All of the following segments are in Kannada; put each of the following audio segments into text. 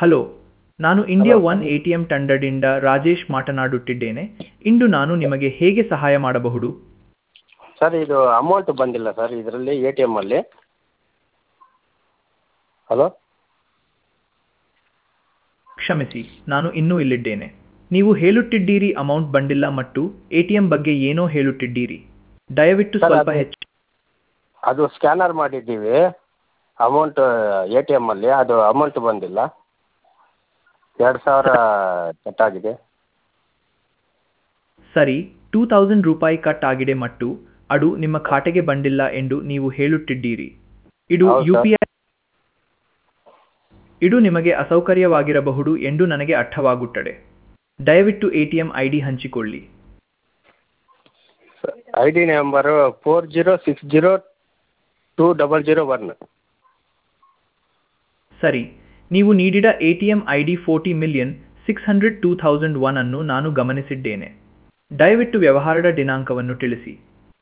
ಹಲೋ ನಾನು India Hello. One A T M ತಂಡದಿಂದ ರಾಜೇಶ್ ಮಾತನಾಡುತ್ತಿದ್ದೇನೆ ಇಂದು ನಾನು ನಿಮಗೆ ಹೇಗೆ ಸಹಾಯ ಮಾಡಬಹುದು ಸರ್ ಇದು ಅಮೌಂಟ್ ಬಂದಿಲ್ಲ ಸರ್ ಇದರಲ್ಲಿ ಎ ಟಿ ಎಮ್ಮಲ್ಲಿ ಹಲೋ ಕ್ಷಮಿಸಿ ನಾನು ಇನ್ನೂ ಇಲ್ಲಿದ್ದೇನೆ ನೀವು ಹೇಳುತ್ತಿದ್ದೀರಿ ಅಮೌಂಟ್ ಬಂದಿಲ್ಲ ಮತ್ತು ಎ ಟಿ ಎಂ ಬಗ್ಗೆ ಏನೋ ಹೇಳುತ್ತಿದ್ದೀರಿ ದಯವಿಟ್ಟು Sir, ಸ್ವಲ್ಪ ಅದು- ಹೆಚ್ಚು ಅದು ಸ್ಕ್ಯಾನರ್ ಮಾಡಿದ್ದೀವಿ ಅಮೌಂಟ್ ಎ ಟಿ ಎಮ್ಮಲ್ಲಿ ಅದು ಅಮೌಂಟ್ ಬಂದಿಲ್ಲ ಎರಡು ಸಾವಿರ ಕಟ್ಟಾಗಿದೆ ಸರಿ ಟೂ ತೌಸಂಡ್ ರೂಪಾಯಿ ಕಟ್ ಆಗಿದೆ ಮತ್ತು ಅದು ನಿಮ್ಮ ಖಾತೆಗೆ ಬಂದಿಲ್ಲ ಎಂದು ನೀವು ಹೇಳುತ್ತಿದ್ದೀರಿ ಇದು ಹೌದು, ಯು sir. ಪಿ ಐ ಇದು ನಿಮಗೆ ಅಸೌಕರ್ಯವಾಗಿರಬಹುದು ಎಂದು ನನಗೆ ಅರ್ಥವಾಗುತ್ತದೆ ದಯವಿಟ್ಟು A T M I D ಹಂಚಿಕೊಳ್ಳಿ I D number four zero six zero two double zero one ಸರಿ ನೀವು ನೀಡಿದ A T M I D forty million six hundred two thousand one ಅನ್ನು ನಾನು ಗಮನಿಸಿದ್ದೇನೆ ದಯವಿಟ್ಟು ವ್ಯವಹಾರದ ದಿನಾಂಕವನ್ನು ತಿಳಿಸಿ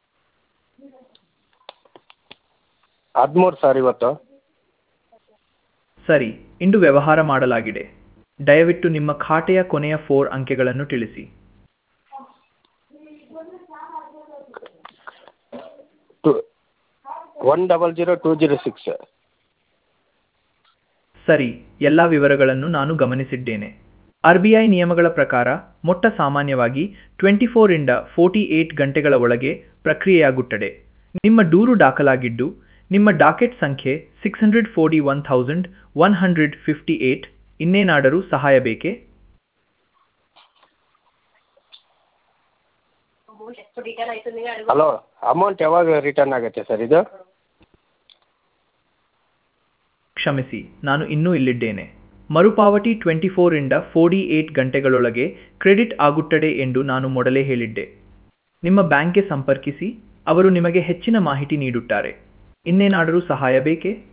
ಹದಿಮೂರು ಸರ್ ಇವತ್ತು ಸರಿ ಇಂದು ವ್ಯವಹಾರ ಮಾಡಲಾಗಿದೆ ದಯವಿಟ್ಟು ನಿಮ್ಮ ಖಾತೆಯ ಕೊನೆಯ ಫೋರ್ ಅಂಕೆಗಳನ್ನು ತಿಳಿಸಿ two one double zero two zero six ಸರಿ ಎಲ್ಲ ವಿವರಗಳನ್ನು ನಾನು ಗಮನಿಸಿದ್ದೇನೆ ಆರ್ ಬಿ ಐ ನಿಯಮಗಳ ಪ್ರಕಾರ ಮೊಟ್ಟ ಸಾಮಾನ್ಯವಾಗಿ ಟ್ವೆಂಟಿ ಫೋರಿಂದ ಫೋರ್ಟಿ ಏಟ್ ಗಂಟೆಗಳ ಒಳಗೆ ಪ್ರಕ್ರಿಯೆಯಾಗುತ್ತದೆ ನಿಮ್ಮ ದೂರು ದಾಖಲಾಗಿದ್ದು ನಿಮ್ಮ ಡಾಕೆಟ್ ಸಂಖ್ಯೆ six hundred forty one thousand one hundred fifty eight ಇನ್ನೇನಾದರೂ ಸಹಾಯ ಬೇಕೇ ಹಲೋ ಅಮೌಂಟ್ ಯಾವಾಗ ರಿಟರ್ನ್ ಆಗುತ್ತೆ ಸರ್ ಇದು ಕ್ಷಮಿಸಿ ನಾನು ಇನ್ನೂ ಇಲ್ಲಿದ್ದೇನೆ ಮರುಪಾವತಿ ಟ್ವೆಂಟಿ ಫೋರಿಂದ ಫೋರ್ಟಿ ಏಟ್ ಗಂಟೆಗಳೊಳಗೆ ಕ್ರೆಡಿಟ್ ಆಗುತ್ತದೆ ಎಂದು ನಾನು ಮೊದಲೇ ಹೇಳಿದ್ದೆ ನಿಮ್ಮ ಬ್ಯಾಂಕ್ಗೆ ಸಂಪರ್ಕಿಸಿ ಅವರು ನಿಮಗೆ ಹೆಚ್ಚಿನ ಮಾಹಿತಿ ನೀಡುತ್ತಾರೆ ಇನ್ನೇನಾದರೂ ಸಹಾಯ ಬೇಕೇ